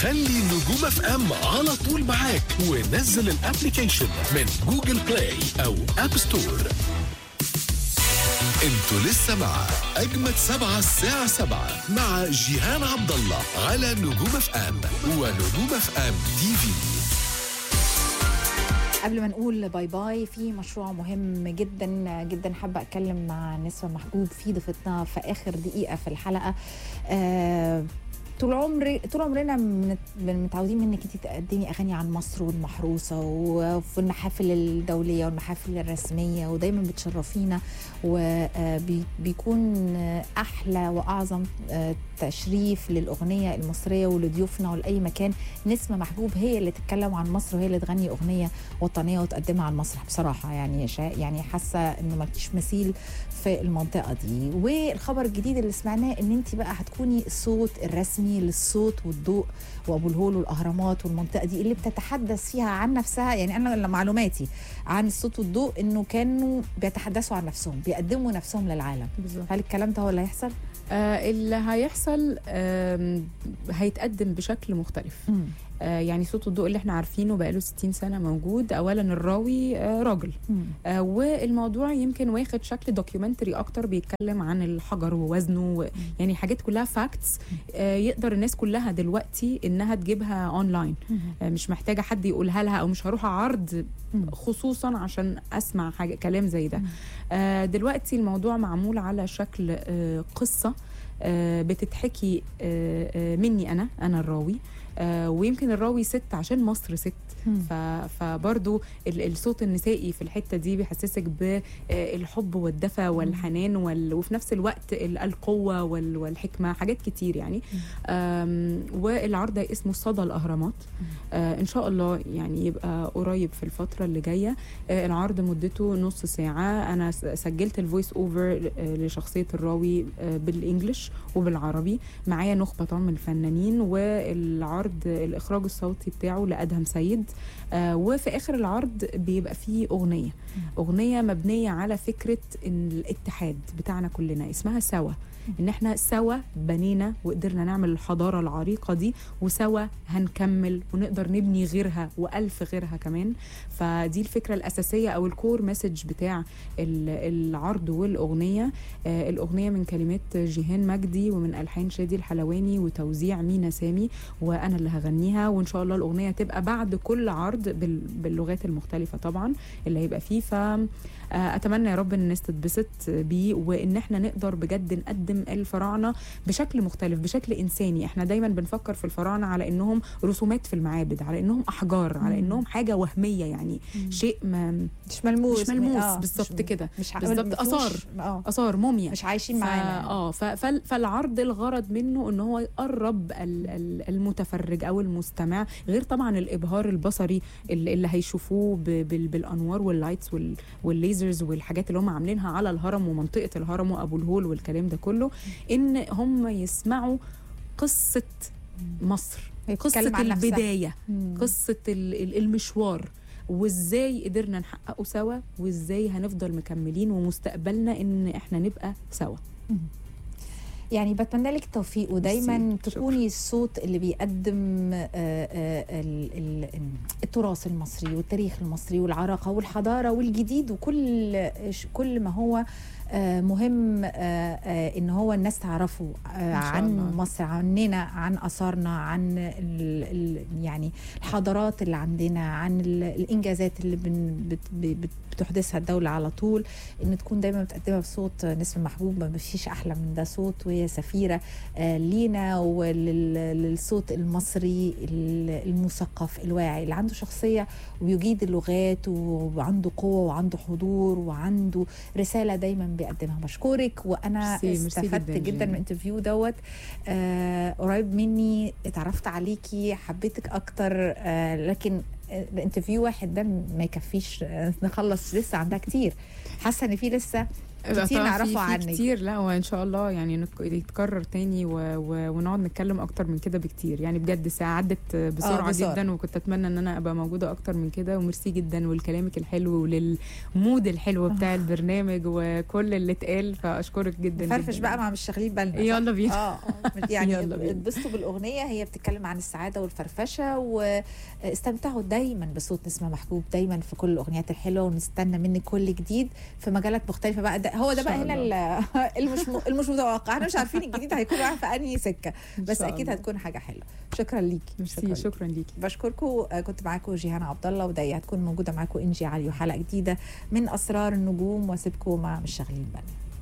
خلي نجوم اف ام على طول معاك ونزل الابليكيشن من جوجل بلاي او اب ستور انتوا لسه مع اجمد سبعة الساعة سبعة مع جيهان عبد الله على نجوم اف ام ونجوم اف ام تي في قبل ما نقول باي باي في مشروع مهم جدا جدا حابه اتكلم مع نسوة محبوب في ضيفتنا في اخر دقيقه في الحلقه آه طول عمري طول عمرنا من- من- متعودين منك انت تقدمي اغاني عن مصر والمحروسه وفي المحافل الدوليه والمحافل الرسميه ودايما بتشرفينا وبيكون احلى واعظم آه، تشريف للاغنيه المصريه ولضيوفنا ولاي مكان نسمه محبوب هي اللي تتكلم عن مصر وهي اللي تغني اغنيه وطنيه وتقدمها على المسرح بصراحه يعني شا يعني حاسه انه ما فيش مثيل في المنطقه دي والخبر الجديد اللي سمعناه ان انت بقى هتكوني الصوت الرسمي للصوت والضوء وابو الهول والاهرامات والمنطقه دي اللي بتتحدث فيها عن نفسها يعني انا معلوماتي عن الصوت والضوء انه كانوا بيتحدثوا عن نفسهم بيقدموا نفسهم للعالم بالظبط هل الكلام ده هو اللي هيحصل؟ آه اللي هيحصل آم، هيتقدم بشكل مختلف آه يعني صوت الضوء اللي احنا عارفينه بقاله 60 سنه موجود اولا الراوي آه راجل آه والموضوع يمكن واخد شكل دوكيومنتري اكتر بيتكلم عن الحجر ووزنه و- يعني حاجات كلها فاكتس آه يقدر الناس كلها دلوقتي انها تجيبها اونلاين آه مش محتاجه حد يقولها لها او مش هروح عرض مم. خصوصا عشان اسمع حاجه كلام زي ده مم. آه دلوقتي الموضوع معمول على شكل آه قصه آه بتتحكي آه آه مني انا انا الراوي آه ويمكن الراوي ست عشان مصر ست ف... فبرضو ال- الصوت النسائي في الحته دي بيحسسك بالحب والدفى والحنان وال... وفي نفس الوقت ال- القوه وال... والحكمه حاجات كتير يعني آم، والعرض ده اسمه صدى الاهرامات آه ان شاء الله يعني يبقى قريب في الفتره اللي جايه آه العرض مدته نص ساعه انا س- سجلت الفويس اوفر آه لشخصيه الراوي آه بالانجلش وبالعربي معايا نخبه طبعا من الفنانين والعرض الاخراج الصوتي بتاعه لادهم سيد آه وفي اخر العرض بيبقى فيه اغنيه اغنيه مبنيه على فكره ان الاتحاد بتاعنا كلنا اسمها سوا ان احنا سوا بنينا وقدرنا نعمل الحضاره العريقه دي وسوا هنكمل ونقدر نبني غيرها والف غيرها كمان فدي الفكره الاساسيه او الكور مسج بتاع ال- العرض والاغنيه آه الاغنيه من كلمات جيهان مجدي ومن الحان شادي الحلواني وتوزيع مينا سامي وانا اللي هغنيها وان شاء الله الاغنيه تبقى بعد كل عرض بال- باللغات المختلفه طبعا اللي هيبقى فيه ف آه، اتمنى يا رب ان الناس تتبسط بيه وان احنا نقدر بجد نقدم الفراعنه بشكل مختلف بشكل انساني احنا دايما بنفكر في الفراعنه على انهم رسومات في المعابد على انهم احجار على مم. انهم حاجه وهميه يعني شيء ما مش ملموس مش ملموس آه، بالظبط مش- كده مش ع- بالظبط مفهوش- آثار. اه اثار موميا مش عايشين ف- معانا اه ف- فال- فالعرض الغرض منه ان هو يقرب ال- ال- المتفرج او المستمع غير طبعا الابهار البصري اللي اللي هيشوفوه ب- بال- بالانوار واللايتس وال- والليزرز والحاجات اللي هم عاملينها على الهرم ومنطقه الهرم وابو الهول والكلام ده كله ان هم يسمعوا قصه مصر هي قصه بتتكلم عن نفسها. البدايه مم. قصه ال- ال- المشوار وازاي قدرنا نحققه سوا وازاي هنفضل مكملين ومستقبلنا ان احنا نبقى سوا يعني بتمنى لك التوفيق ودايما ميرسي، تكوني الصوت اللي بيقدم آه، آه، ال- ال- التراث المصري والتاريخ المصري والعراقه والحضاره والجديد وكل كل ما هو آه، مهم آه، آه، ان هو الناس تعرفه آه، شاء عن الله. مصر عننا عن اثارنا عن ال ال يعني الحضارات اللي عندنا عن ال- الانجازات اللي بن بت بت بتحدثها الدوله على طول ان تكون دايما متقدمه بصوت نسمة محبوب ما فيش احلى من ده صوت وهي سفيره آه، لينا وللصوت المصري ال- المثقف الواعي اللي عنده شخصيه ويجيد اللغات وعنده قوه وعنده حضور وعنده رساله دايما بيقدمها بشكرك وانا ميرسي، ميرسي استفدت جداً جدا جينا. من الانترفيو دوت آه قريب مني اتعرفت عليكي حبيتك اكتر آه لكن آه، الانترفيو واحد ده ما يكفيش آه، نخلص لسه عندها كتير حاسه ان في لسه طبعاً في- نعرفه في عنك. كتير لا وان شاء الله يعني نك- يتكرر تاني و... و... ونقعد نتكلم اكتر من كده بكتير يعني بجد ساعه عدت بسرعه, بسرعة. جدا وكنت اتمنى ان انا ابقى موجوده اكتر من كده وميرسي جدا ولكلامك الحلو وللمود الحلو بتاع البرنامج وكل اللي اتقال فاشكرك جدا فرفش جدا. بقى مع مش شاغلين بالنا يلا بينا اه يعني يلا بينا. اتبسطوا بالاغنيه هي بتتكلم عن السعاده والفرفشه واستمتعوا دايما بصوت نسمه محبوب دايما في كل الاغنيات الحلوه ونستنى منك كل جديد في مجالات مختلفه بقى ده هو ده إن بقى شاء هنا ال- المش م- المش متوقع احنا مش عارفين الجديد هيكون رايح في انهي سكه إن بس شاء اكيد الله. هتكون حاجه حلوه شكرا ليكي ميرسي شكرا ليكي بشكركم آه، كنت معاكم جيهان عبد الله وداي هتكون موجوده معاكم انجي علي وحلقه جديده من اسرار النجوم واسيبكم مع مش شاغلين بالنا